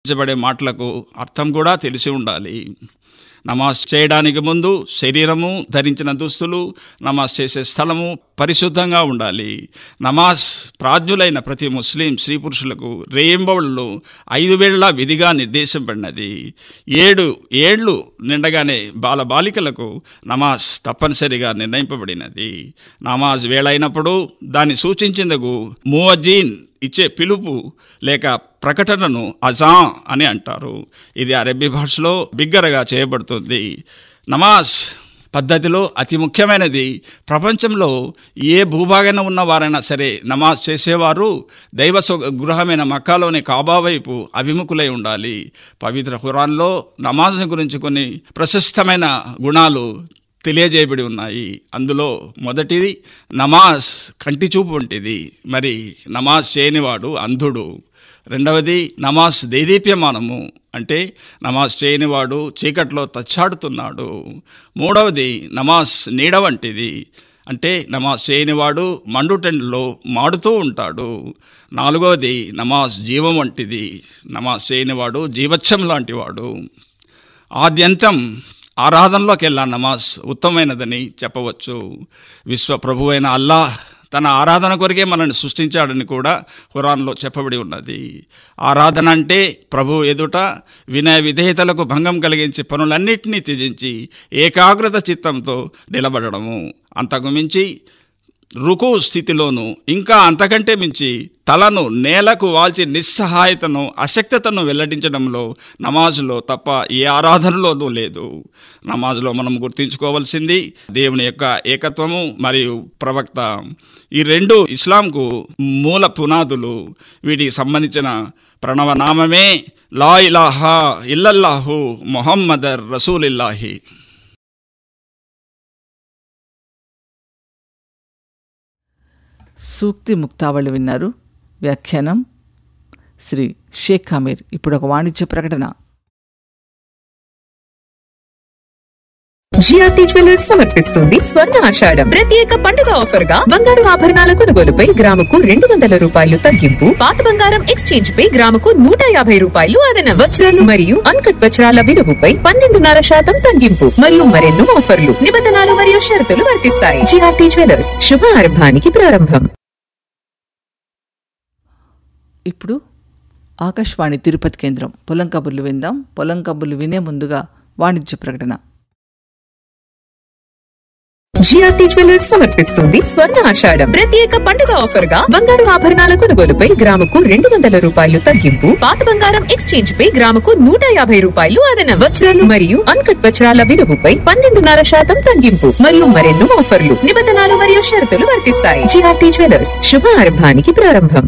ఉపయోగించబడే మాటలకు అర్థం కూడా తెలిసి ఉండాలి నమాజ్ చేయడానికి ముందు శరీరము ధరించిన దుస్తులు నమాజ్ చేసే స్థలము పరిశుద్ధంగా ఉండాలి నమాజ్ ప్రాజ్ఞులైన ప్రతి ముస్లిం స్త్రీ పురుషులకు రేయింబవుళ్ళు ఐదు వేళ విధిగా నిర్దేశింపడినది ఏడు ఏళ్ళు నిండగానే బాల బాలికలకు నమాజ్ తప్పనిసరిగా నిర్ణయింపబడినది నమాజ్ వేళైనప్పుడు దాన్ని సూచించేందుకు మువజీన్ ఇచ్చే పిలుపు లేక ప్రకటనను అజా అని అంటారు ఇది అరబ్బీ భాషలో బిగ్గరగా చేయబడుతుంది నమాజ్ పద్ధతిలో అతి ముఖ్యమైనది ప్రపంచంలో ఏ భూభాగాన ఉన్న వారైనా సరే నమాజ్ చేసేవారు దైవ గృహమైన మక్కాలోని కాబా వైపు అభిముఖులై ఉండాలి పవిత్ర ఖురాన్లో నమాజ్ని గురించి కొన్ని ప్రశస్తమైన గుణాలు తెలియజేయబడి ఉన్నాయి అందులో మొదటిది నమాజ్ కంటి చూపు వంటిది మరి నమాజ్ చేయనివాడు అంధుడు రెండవది నమాజ్ దేదీప్యమానము అంటే నమాజ్ చేయనివాడు చీకట్లో తచ్చాడుతున్నాడు మూడవది నమాజ్ నీడ వంటిది అంటే నమాజ్ చేయనివాడు మండుటెండ్లో మాడుతూ ఉంటాడు నాలుగవది నమాజ్ జీవం వంటిది నమాజ్ చేయనివాడు జీవచ్చం లాంటివాడు ఆద్యంతం ఆరాధనలోకి వెళ్ళా నమాజ్ ఉత్తమమైనదని చెప్పవచ్చు విశ్వ ప్రభువైన అల్లాహ్ తన ఆరాధన కొరకే మనల్ని సృష్టించాడని కూడా ఖురాన్లో చెప్పబడి ఉన్నది ఆరాధన అంటే ప్రభు ఎదుట వినయ విధేయతలకు భంగం కలిగించి పనులన్నింటినీ త్యజించి ఏకాగ్రత చిత్తంతో నిలబడము అంతకు మించి రుకు స్థితిలోను ఇంకా అంతకంటే మించి తలను నేలకు వాల్చి నిస్సహాయతను అశక్తతను వెల్లడించడంలో నమాజులో తప్ప ఏ ఆరాధనలోనూ లేదు నమాజులో మనం గుర్తుంచుకోవాల్సింది దేవుని యొక్క ఏకత్వము మరియు ప్రవక్త ఈ రెండు ఇస్లాంకు మూల పునాదులు వీటికి సంబంధించిన ప్రణవనామమే లా ఇలాహా ఇల్లల్లాహు మొహమ్మదర్ రసూలిల్లాహి సూక్తి ముక్తావళి విన్నారు వ్యాఖ్యానం శ్రీ షేక్ అమీర్ ఇప్పుడు ఒక వాణిజ్య ప్రకటన జిఆర్టీ జ్యువెలర్స్ సమర్పిస్తుంది స్వర్ణ ఆషాఢం ప్రత్యేక పండుగ ఆఫర్ గా బంగారు ఆభరణాల కొనుగోలుపై గ్రాముకు రెండు వందల రూపాయలు తగ్గింపు పాత బంగారం ఎక్స్చేంజ్ పై గ్రాముకు నూట యాభై రూపాయలు అదన వజ్రాలు మరియు అన్కట్ వజ్రాల విలువపై పన్నెండున్నర శాతం తగ్గింపు మరియు మరెన్నో ఆఫర్లు నిబంధనలు మరియు షరతులు వర్తిస్తాయి జిఆర్టీ జ్యువెలర్స్ శుభ ఆరంభానికి ప్రారంభం ఇప్పుడు ఆకాశవాణి తిరుపతి కేంద్రం పొలం కబుర్లు విందాం పొలం కబుర్లు వినే ముందుగా వాణిజ్య ప్రకటన జిఆర్టీ జ్యువెలర్స్ సమర్పిస్తుంది స్వర్ణ ఆషాఢం ప్రత్యేక పండుగ ఆఫర్ గా బంగారు ఆభరణాల కొనుగోలుపై గ్రాముకు రెండు వందల రూపాయలు తగ్గింపు పాత బంగారం ఎక్స్చేంజ్ పై గ్రాముకు నూట యాభై రూపాయలు అదన వజ్రాలు మరియు అన్కట్ వజ్రాల విలువపై పన్నెండున్నర శాతం తగ్గింపు మరియు మరెన్నో ఆఫర్లు నిబంధనలు మరియు షరతులు వర్తిస్తాయి జిఆర్టీ జ్యువెలర్స్ శుభ ఆరంభానికి ప్రారంభం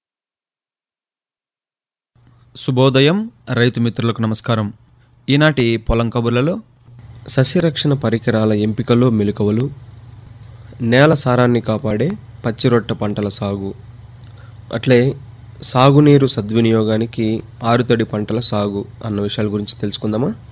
శుభోదయం రైతు మిత్రులకు నమస్కారం ఈనాటి పొలం కబుర్లలో సస్యరక్షణ పరికరాల ఎంపికలో మెలకువలు నేల సారాన్ని కాపాడే పచ్చిరొట్ట పంటల సాగు అట్లే సాగునీరు సద్వినియోగానికి ఆరుతడి పంటల సాగు అన్న విషయాల గురించి తెలుసుకుందామా